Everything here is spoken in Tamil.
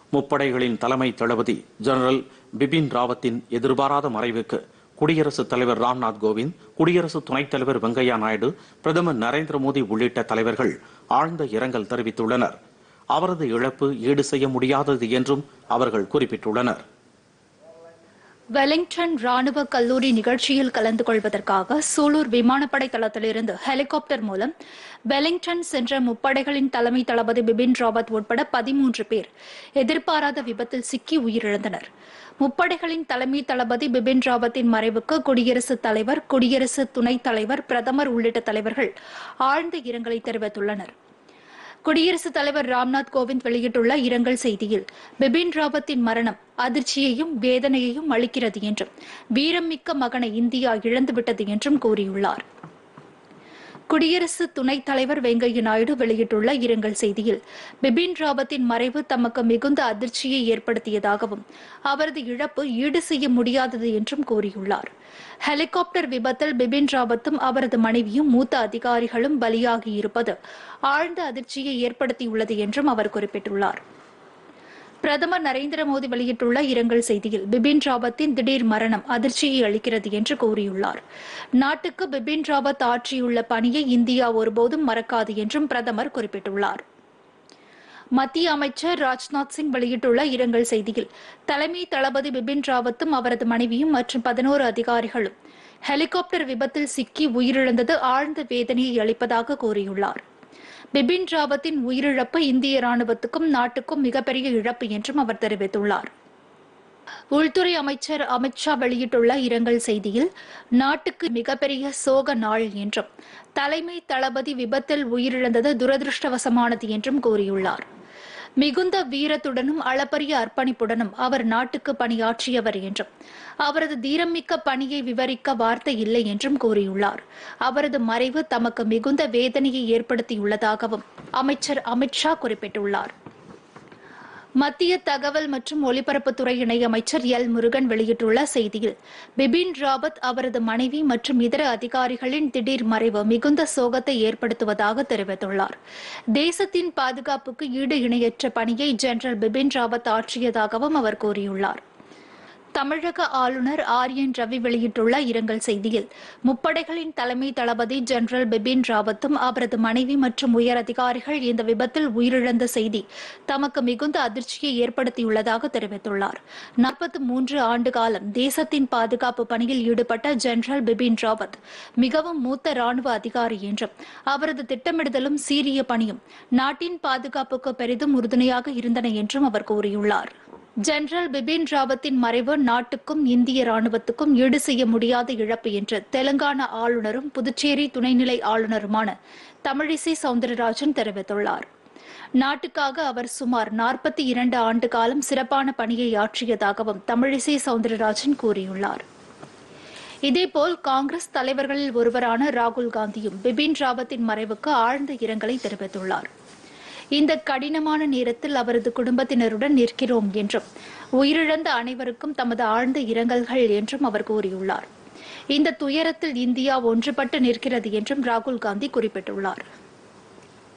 முப்படைகளின் தலைமை தளபதி ஜெனரல் பிபின் ராவத்தின் எதிர்பாராத மறைவுக்கு குடியரசுத் தலைவர் ராம்நாத் கோவிந்த் குடியரசு துணைத் தலைவர் வெங்கையா நாயுடு பிரதமர் நரேந்திர மோடி உள்ளிட்ட தலைவர்கள் ஆழ்ந்த இரங்கல் தெரிவித்துள்ளனர் அவரது இழப்பு ஈடு செய்ய முடியாதது என்றும் அவர்கள் குறிப்பிட்டுள்ளனர் வெலிங்டன் ராணுவ கல்லூரி நிகழ்ச்சியில் கலந்து கொள்வதற்காக சூலூர் விமானப்படை தளத்திலிருந்து ஹெலிகாப்டர் மூலம் வெலிங்டன் சென்ற முப்படைகளின் தலைமை தளபதி பிபின் ராவத் உட்பட பதிமூன்று பேர் எதிர்பாராத விபத்தில் சிக்கி உயிரிழந்தனர் முப்படைகளின் தலைமை தளபதி பிபின் ராவத்தின் மறைவுக்கு குடியரசுத் தலைவர் குடியரசு துணைத் தலைவர் பிரதமர் உள்ளிட்ட தலைவர்கள் ஆழ்ந்த இரங்கலை தெரிவித்துள்ளனர் குடியரசுத் தலைவர் ராம்நாத் கோவிந்த் வெளியிட்டுள்ள இரங்கல் செய்தியில் பிபின் ராவத்தின் மரணம் அதிர்ச்சியையும் வேதனையையும் அளிக்கிறது என்றும் வீரம்மிக்க மகனை இந்தியா இழந்துவிட்டது என்றும் கூறியுள்ளார் குடியரசு துணைத் தலைவர் வெங்கையா நாயுடு வெளியிட்டுள்ள இரங்கல் செய்தியில் பிபின் ராவத்தின் மறைவு தமக்கு மிகுந்த அதிர்ச்சியை ஏற்படுத்தியதாகவும் அவரது இழப்பு ஈடு செய்ய முடியாதது என்றும் கூறியுள்ளார் ஹெலிகாப்டர் விபத்தில் பிபின் ராவத்தும் அவரது மனைவியும் மூத்த அதிகாரிகளும் பலியாகி இருப்பது ஆழ்ந்த அதிர்ச்சியை ஏற்படுத்தியுள்ளது என்றும் அவர் குறிப்பிட்டுள்ளார் பிரதமர் நரேந்திர மோடி வெளியிட்டுள்ள இரங்கல் செய்தியில் பிபின் ராவத்தின் திடீர் மரணம் அதிர்ச்சியை அளிக்கிறது என்று கூறியுள்ளார் நாட்டுக்கு பிபின் ராவத் ஆற்றியுள்ள பணியை இந்தியா ஒருபோதும் மறக்காது என்றும் பிரதமர் குறிப்பிட்டுள்ளார் மத்திய அமைச்சர் ராஜ்நாத் சிங் வெளியிட்டுள்ள இரங்கல் செய்தியில் தலைமை தளபதி பிபின் ராவத்தும் அவரது மனைவியும் மற்றும் பதினோரு அதிகாரிகளும் ஹெலிகாப்டர் விபத்தில் சிக்கி உயிரிழந்தது ஆழ்ந்த வேதனையை அளிப்பதாக கூறியுள்ளார் பிபின் ராவத்தின் உயிரிழப்பு இந்திய ராணுவத்துக்கும் நாட்டுக்கும் மிகப்பெரிய இழப்பு என்றும் அவர் தெரிவித்துள்ளார் உள்துறை அமைச்சர் அமித்ஷா வெளியிட்டுள்ள இரங்கல் செய்தியில் நாட்டுக்கு மிகப்பெரிய சோக நாள் என்றும் தலைமை தளபதி விபத்தில் உயிரிழந்தது துரதிருஷ்டவசமானது என்றும் கூறியுள்ளார் மிகுந்த வீரத்துடனும் அளப்பரிய அர்ப்பணிப்புடனும் அவர் நாட்டுக்கு பணியாற்றியவர் என்றும் அவரது தீரமிக்க பணியை விவரிக்க வார்த்தை இல்லை என்றும் கூறியுள்ளார் அவரது மறைவு தமக்கு மிகுந்த வேதனையை ஏற்படுத்தியுள்ளதாகவும் அமைச்சர் அமித்ஷா குறிப்பிட்டுள்ளார் மத்திய தகவல் மற்றும் ஒலிபரப்புத்துறை இணையமைச்சர் எல் முருகன் வெளியிட்டுள்ள செய்தியில் பிபின் ராவத் அவரது மனைவி மற்றும் இதர அதிகாரிகளின் திடீர் மறைவு மிகுந்த சோகத்தை ஏற்படுத்துவதாக தெரிவித்துள்ளார் தேசத்தின் பாதுகாப்புக்கு ஈடு இணையற்ற பணியை ஜெனரல் பிபின் ராவத் ஆற்றியதாகவும் அவர் கூறியுள்ளார் தமிழக ஆளுநர் ஆர் என் ரவி வெளியிட்டுள்ள இரங்கல் செய்தியில் முப்படைகளின் தலைமை தளபதி ஜெனரல் பிபின் ராவத்தும் அவரது மனைவி மற்றும் உயர் அதிகாரிகள் இந்த விபத்தில் உயிரிழந்த செய்தி தமக்கு மிகுந்த அதிர்ச்சியை ஏற்படுத்தியுள்ளதாக தெரிவித்துள்ளார் நாற்பத்தி மூன்று ஆண்டு காலம் தேசத்தின் பாதுகாப்பு பணியில் ஈடுபட்ட ஜெனரல் பிபின் ராவத் மிகவும் மூத்த ராணுவ அதிகாரி என்றும் அவரது திட்டமிடுதலும் சீரிய பணியும் நாட்டின் பாதுகாப்புக்கு பெரிதும் உறுதுணையாக இருந்தன என்றும் அவர் கூறியுள்ளார் ஜெனரல் பிபின் ராவத்தின் மறைவு நாட்டுக்கும் இந்திய ராணுவத்துக்கும் ஈடு செய்ய முடியாத இழப்பு என்று தெலங்கானா ஆளுநரும் புதுச்சேரி துணைநிலை ஆளுநருமான தமிழிசை சவுந்தரராஜன் தெரிவித்துள்ளார் நாட்டுக்காக அவர் சுமார் நாற்பத்தி இரண்டு ஆண்டு காலம் சிறப்பான பணியை ஆற்றியதாகவும் தமிழிசை சவுந்தரராஜன் கூறியுள்ளார் இதேபோல் காங்கிரஸ் தலைவர்களில் ஒருவரான ராகுல் காந்தியும் பிபின் ராவத்தின் மறைவுக்கு ஆழ்ந்த இரங்கலை தெரிவித்துள்ளார் இந்த கடினமான நேரத்தில் அவரது குடும்பத்தினருடன் நிற்கிறோம் என்றும் உயிரிழந்த அனைவருக்கும் தமது ஆழ்ந்த இரங்கல்கள் என்றும் அவர் கூறியுள்ளார் இந்த துயரத்தில் இந்தியா ஒன்றுபட்டு நிற்கிறது என்றும் ராகுல் காந்தி குறிப்பிட்டுள்ளார்